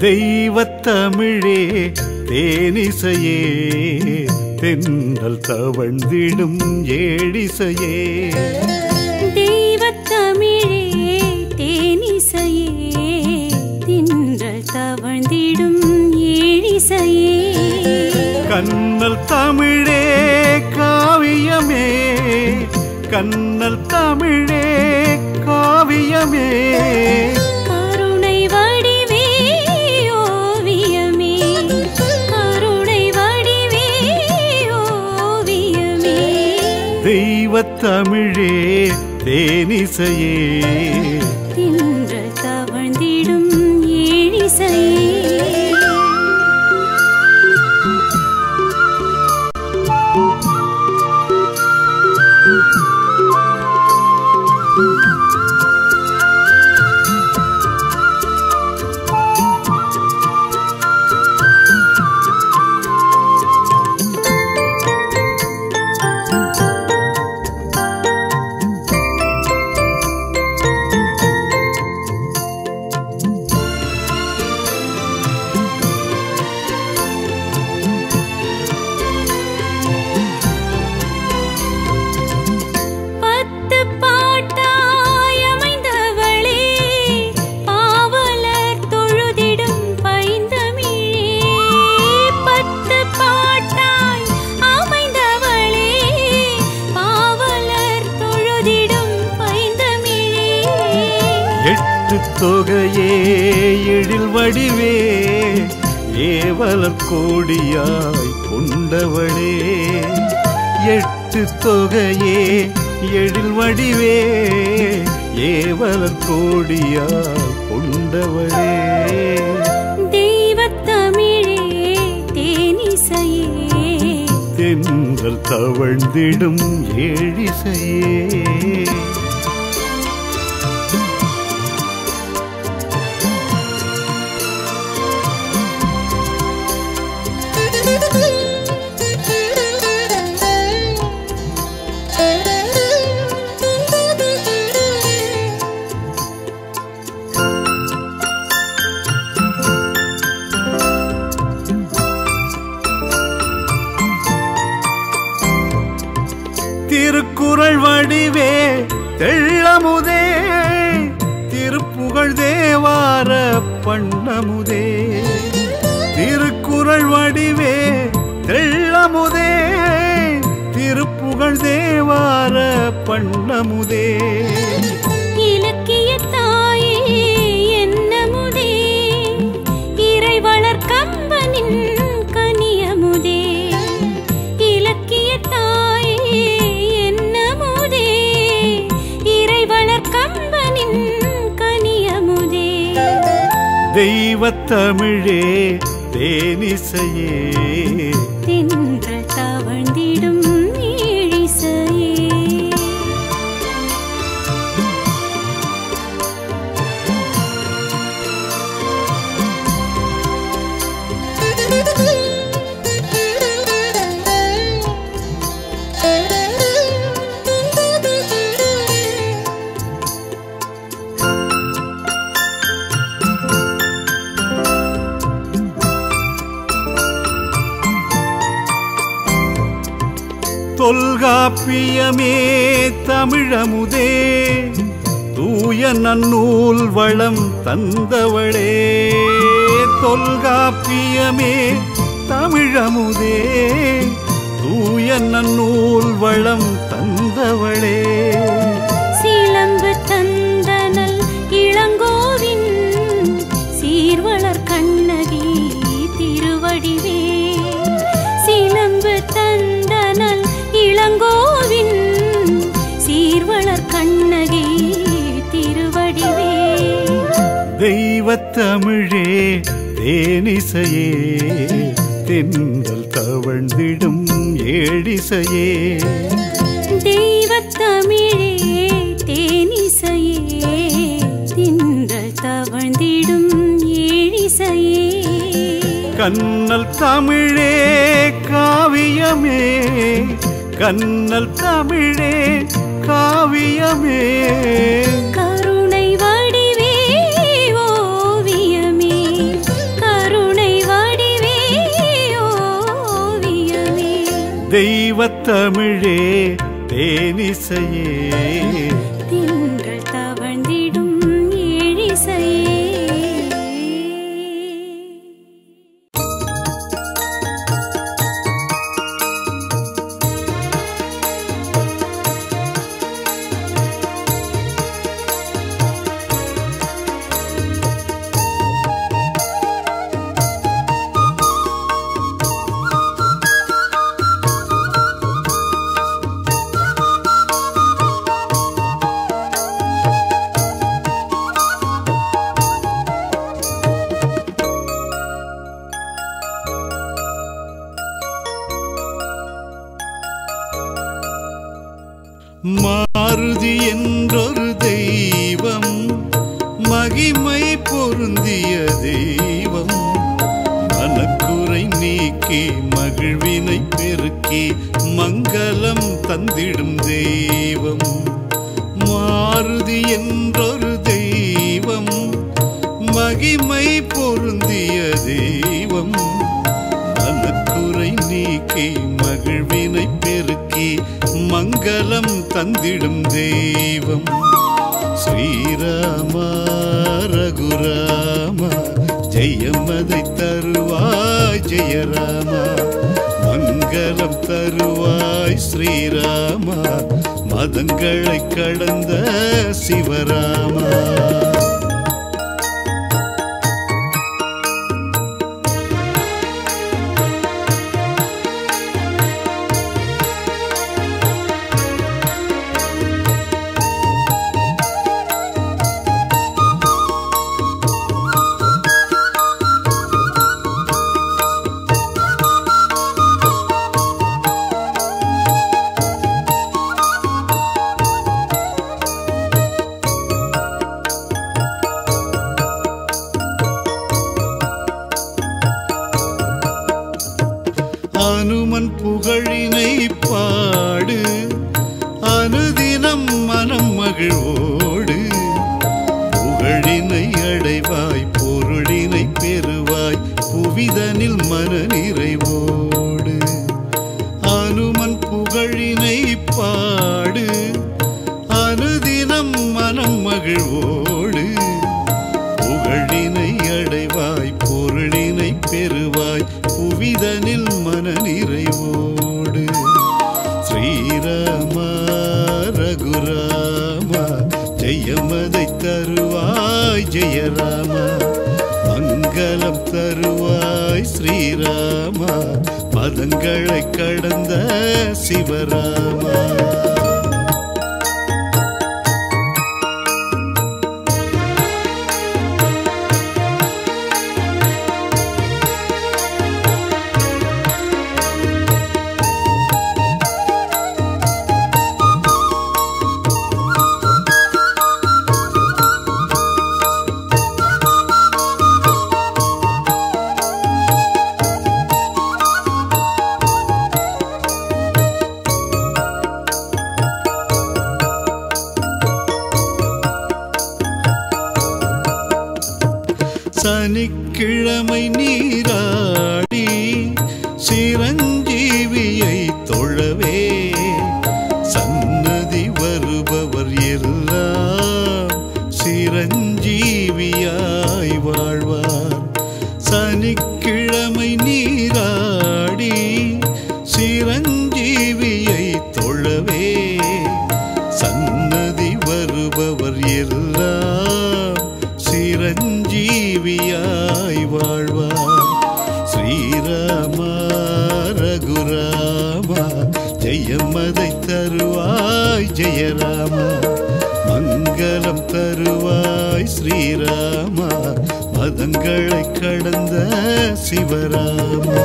தெய்வத்தமிழே தேனிசையே தென்றல் தவழ்ந்திடும் ஏழிசையே தெய்வத்தமிழே தேனிசையே தின்றல் தவழ்ந்திடும் ஏழிசையே கண்ணல் தமிழே காவியமே கண்ணல் தமிழே காவியமே கருணை வடிவே ஓவியமே கருணை வடிவே ஓவியமே தெய்வத்தமிழே தேனிசையே தின்றல் தவழ்ந்திடும் ஏழிசையே பத்து பாட்டாய் அமைந்தவளே பாவலர் தொழுதிடும் பைந்தமிழே பத்து பாட்டாய் அமைந்தவளே பாவலர் தொழுதிடும் பைந்தமிழே எட்டு தொகையே எழில் வடிவே ஏவலர் கோடியாய் கொண்டவளே எட்டு தொகையே எழில் வடிவே ஏவலர் கோடியாய் கொண்டவளே தெய்வத்தமிழே தேனிசையே தென்றல் தவழ்ந்திடும் ஏழிசையே திருக்குறள் வடிவே தெள்ளமுதே திருப்புகழ் தேவார பண்ணமுதே திருக்குறள் வடிவே தெள்ளமுதே திருப்புகழ் தேவார பண்ணமுதே இலக்கிய தாயே என்னமுதே இறைவளர் கம்பனின் கனியமுதே இலக்கிய தாயே என்னமுதே இறைவளர் கம்பனின் கனியமுதே தெய்வத்தமிழே தேனிசையே தென்றல் தவழ்ந்திடும் ஏழிசையே தொல்காப்பியமே தமிழமுதே தூய நன்னூல் வளம் தந்தவளே தொல்காப்பியமே தமிழமுதே தூய நன்னூல் வளம் தந்தவளே சிலம்பு தந்தனல் இளங்கோவின் சீர்வளர் கண்ணகி திருவடிவே சிலம்பு தந்தனல் இளங்கோவின் சீர்வளர் கண்ணகி திருவடிவே தெய்வத்தமிழே தேனிசையே தென்றல் தவழ்ந்திடும் ஏழிசையே தெய்வத்தமிழே தேனிசையே தின்றல் தவழ்ந்திடும் ஏழிசையே கண்ணல் தமிழே காவியமே கண்ணல் தமிழே காவியமே கருணை வடிவே ஓவியமே தெய்வத்தமிழே தேனிசையே திங்கள் தவழ்ந்திடும் ஏழிசையே மாருதி என்றொரு தெய்வம் மகிமை பொருந்திய தெய்வம் மனக்குறை நீக்கி மகிழ்வினை பெருக்கி மங்களம் தந்திடும் தெய்வம் மாருதி என்றொரு தெய்வம் மகிமை பொருந்திய தெய்வம் மனக்குறை நீக்கி மகிழ்வினை பெருக்கி மங்களம் தந்திடும் தெய்வம் ஸ்ரீராம ரகுராம ஜெயமதை தருவாய் ஜெயராம மங்களம் தருவாய் ஸ்ரீராம மதங்களை கடந்த சிவராமா அனுமன் புகழினை பாடு அனுதினம் மனம் மகிழ்வோடு புகழினை அடைவாய் பொருளினை பெறுவாய் புவிதனில் மன நிறைவோடு அனுமன் புகழினை பாடு அனுதினம் மனம் மகிழ்வோடு புகழினை அடைவாய் பொருளினை பெறுவாய் புவிதனில் மன நிறைவோடு ஸ்ரீராம ரகுராம ஜெயமதை தருவாய் ஜெயராம மங்களம் தருவாய் ஸ்ரீராம மதங்களை கடந்த சிவராமா சனிக்கிழமை நீராடி சிரஞ்சீவியை தொழவே சன்னதி வருபவர் எல்லாம் சிரஞ்சீவியாய் வாழ்வார் சனிக்கிழமை நீராடி சிரஞ்சீவியை தொழவே சன்னதி வருபவர் எல்லாம் சிரஞ்சீவியாய் வாழ்வார் ஸ்ரீராம ரகுராமா ஜெயமதை தருவாய் ஜெயராமா மங்களம் தருவாய் ஸ்ரீராமா மதங்களை கடந்த சிவராமா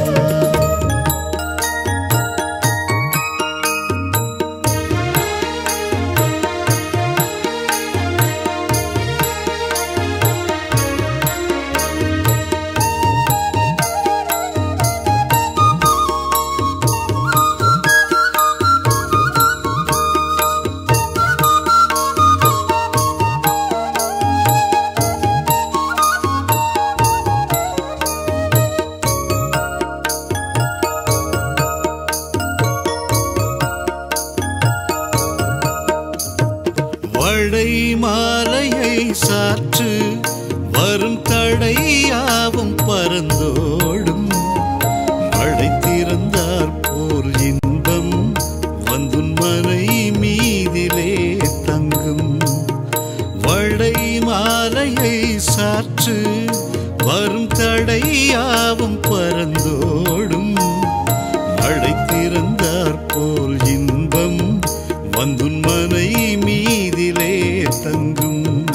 தடையாவும் பறந்தோடும் மழை திறந்தார் போல் இன்பம் வந்துன் மனை மீதிலே தங்கும் வடை மாலையை சாற்று வரும் தடையாவும் பறந்தோடும் மழை திறந்தார் போல் இன்பம் வந்துன் மனை மீதிலே தங்கும்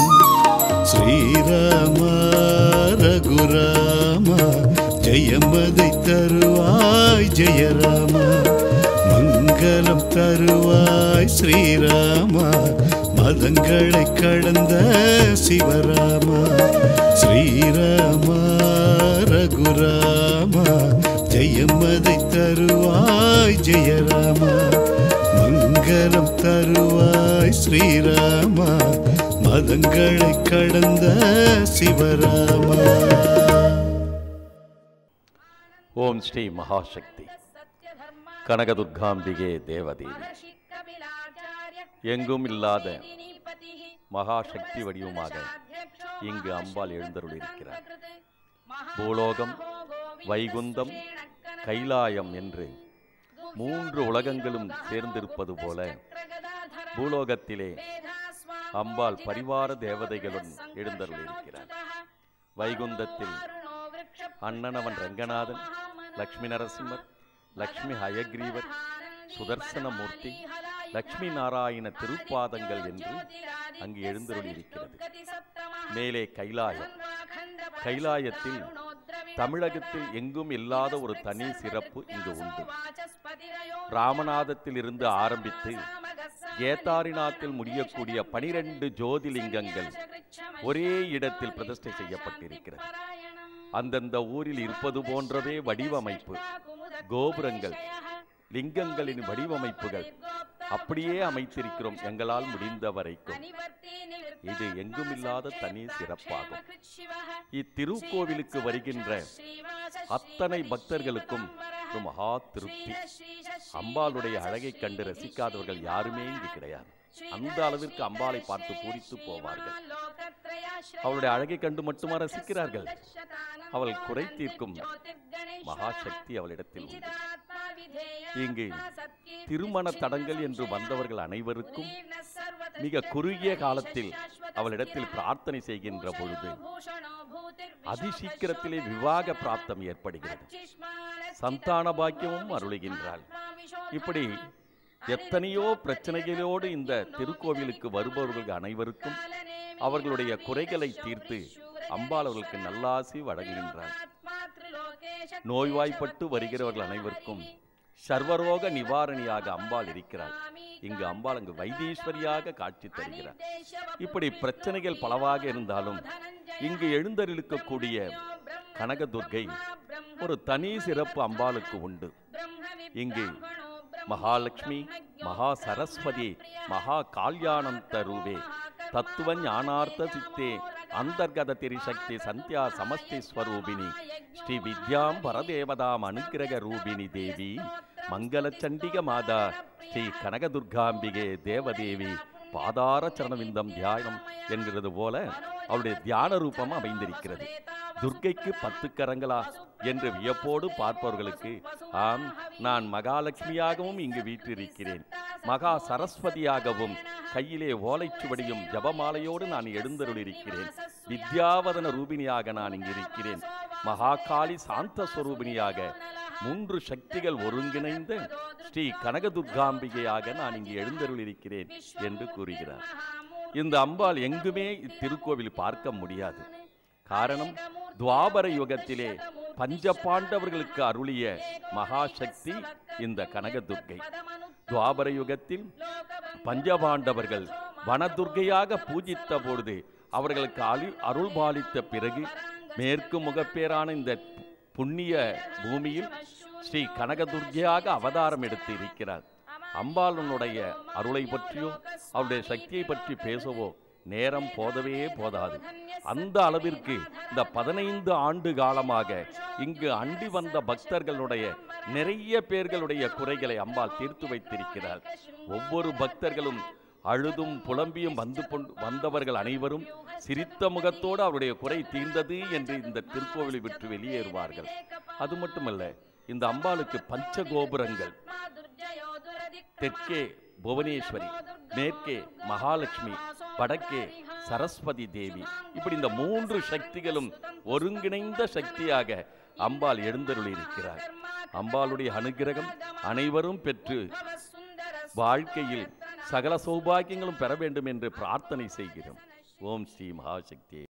ஸ்ரீராமா ரகுராமா ஜெயமதை தருவாய் ஜெயராமா மங்களம் தருவாய் ஸ்ரீராமா மதங்களை கடந்த சிவராமா ஸ்ரீராமா ரகுராமா ஜெயமதை தருவாய் ஜெயராமா மங்களம் தருவாய் ஸ்ரீராமா மதங்களை கடந்த சிவராமா ஓம் ஸ்ரீ மகாசக்தி கனகதுர்காம்பிகே தேவதேவி எங்கும் இல்லாத மகாசக்தி வடிவமாக இங்கு அம்பாள் எழுந்தருளிருக்கிறார் பூலோகம் வைகுந்தம் கைலாயம் என்று மூன்று உலகங்களும் சேர்ந்திருப்பது போல பூலோகத்திலே அம்பாள் பரிவார தேவதைகளுடன் எழுந்தருளிருக்கிறார் வைகுந்தத்தில் அண்ணனவன் ரங்கநாதன் லக்ஷ்மி நரசிம்மர் லக்ஷ்மி ஹயக்ரீவர் சுதர்சனமூர்த்தி லக்ஷ்மி நாராயண திருப்பாதங்கள் என்று அங்கு எழுந்தருளியிருக்கிறது மேலே கைலாயம் கைலாயத்தில் தமிழகத்தில் எங்கும் இல்லாத ஒரு தனி சிறப்பு இங்கு உண்டு ராமநாதத்தில் இருந்து ஆரம்பித்து கேதாரிநாத்தில் முடியக்கூடிய பனிரெண்டு ஜோதிலிங்கங்கள் ஒரே இடத்தில் பிரதிஷ்டை செய்யப்பட்டிருக்கிறது அந்தந்த ஊரில் இருப்பது போன்றவே வடிவமைப்பு கோபுரங்கள் லிங்கங்களின் வடிவமைப்புகள் அப்படியே அமைத்திருக்கிறோம் எங்களால் முடிந்த வரைக்கும் இது எங்குமில்லாத தனி சிறப்பாகும் இத்திருக்கோவிலுக்கு வருகின்ற அத்தனை பக்தர்களுக்கும் ஒரு மகா திருப்தி அம்பாளுடைய அழகை கண்டு ரசிக்காதவர்கள் யாருமே இங்கு கிடையாது அந்த அளவிற்கு அம்பாளை பார்த்து பூரித்து போவார்கள் அவளுடைய அழகை கண்டு மட்டுமா ரசிக்கிறார்கள் அவள் குறை தீர்க்கும் மகாசக்தி அவளிடத்தில் உண்டு இங்கு திருமண தடங்கள் என்று வந்தவர்கள் அனைவருக்கும் மிக குறுகிய காலத்தில் அவளிடத்தில் பிரார்த்தனை செய்கின்ற பொழுது அதிசீக்கிரத்திலே விவாக பிராப்தம் ஏற்படுகிறது சந்தான பாக்கியமும் அருளுகின்றாள் இப்படி எத்தனையோ பிரச்சனைகளோடு இந்த திருக்கோவிலுக்கு வருபவர்கள் அனைவருக்கும் அவர்களுடைய குறைகளை தீர்த்து அம்பாள் அவர்களுக்கு நல்லாசி வழங்குகின்றாள் நோய்வாய்ப்பட்டு வருகிறவர்கள் அனைவருக்கும் சர்வரோக நிவாரணியாக அம்பாள் இருக்கிறாள் இங்கு அம்பாள் அங்கு வைத்தீஸ்வரியாக காட்சி தருகிறார் இப்படி பிரச்சனைகள் பலவாக இருந்தாலும் இங்கு எழுந்தருளிக்கக்கூடிய கனகதுர்கை ஒரு தனி சிறப்பு அம்பாளுக்கு உண்டு இங்கு மகாலட்சுமி மகா சரஸ்வதி மகா கால்யானந்த ரூபே தத்துவ ஞானார்த்த சித்தே அந்தர்கத திரிசக்தி சந்தியா சமஸ்தி ஸ்வரூபிணி ஸ்ரீ வித்யாம் பரதேவதாம் அனுக்கிரக ரூபிணி தேவி மங்கள சண்டிக மாதா ஸ்ரீ கனகதுர்காம்பிகே தேவதேவி பாதார சரணவிந்தம் தியானம் என்கிறது போல அவருடைய தியான ரூபம் அமைந்திருக்கிறது துர்க்கைக்கு பத்து கரங்களா என்று வியப்போடு பார்ப்பவர்களுக்கு ஆம் நான் மகாலட்சுமியாகவும் இங்கு வீற்றிருக்கிறேன் மகா சரஸ்வதியாகவும் கையிலே ஓலைச்சுவடியும் ஜபமாலையோடு நான் எழுந்தருளிருக்கிறேன் வித்யாவதன ரூபிணியாக நான் இங்கு இருக்கிறேன் மகாகாளி சாந்த ஸ்வரூபிணியாக மூன்று சக்திகள் ஒருங்கிணைந்த ஸ்ரீ கனகதுர்காம்பிகையாக நான் இங்கு எழுந்தருளிருக்கிறேன் என்று கூறுகிறார் இந்த அம்பாள் எங்குமே இத்திருக்கோவில் பார்க்க முடியாது காரணம் துவாபர யுகத்திலே பஞ்ச பாண்டவர்களுக்கு அருளிய மகாசக்தி இந்த கனகதுர்க்கை துவாபர யுகத்தில் பஞ்சபாண்டவர்கள் வனதுர்க்கையாக பூஜித்த பொழுது அவர்களுக்கு அழி அருள் பாலித்த பிறகு மேற்கு முகப்பேரான இந்த புண்ணிய பூமியில் ஸ்ரீ கனகதுர்க்கையாக அவதாரம் எடுத்து இருக்கிறார் அம்பாளனுடைய அருளை பற்றியோ அவருடைய சக்தியை பற்றி பேசவோ நேரம் போதவே போதாது அந்த அளவிற்கு இந்த பதினைந்து ஆண்டு காலமாக இங்கு அண்டி வந்த பக்தர்களுடைய நிறைய பேர்களுடைய குறைகளை அம்பாள் தீர்த்து வைத்திருக்கிறார் ஒவ்வொரு பக்தர்களும் அழுதும் புலம்பியும் வந்து கொண்டு வந்தவர்கள் அனைவரும் சிரித்த முகத்தோடு அவருடைய குறை தீர்ந்தது என்று இந்த திருக்கோவிலை விட்டு வெளியேறுவார்கள் அது மட்டுமல்ல இந்த அம்பாளுக்கு பஞ்ச கோபுரங்கள் தெற்கே புவனேஸ்வரி மேற்கே மகாலட்சுமி வடக்கே சரஸ்வதி தேவி இப்படி இந்த மூன்று சக்திகளும் ஒருங்கிணைந்த சக்தியாக அம்பாள் எழுந்தருளி இருக்கிறார் அம்பாளுடைய அனுகிரகம் அனைவரும் பெற்று வாழ்க்கையில் சகல சௌபாகியங்களும் பெற வேண்டும் என்று பிரார்த்தனை செய்கிறோம் ஓம் ஸ்ரீ மகாசக்தி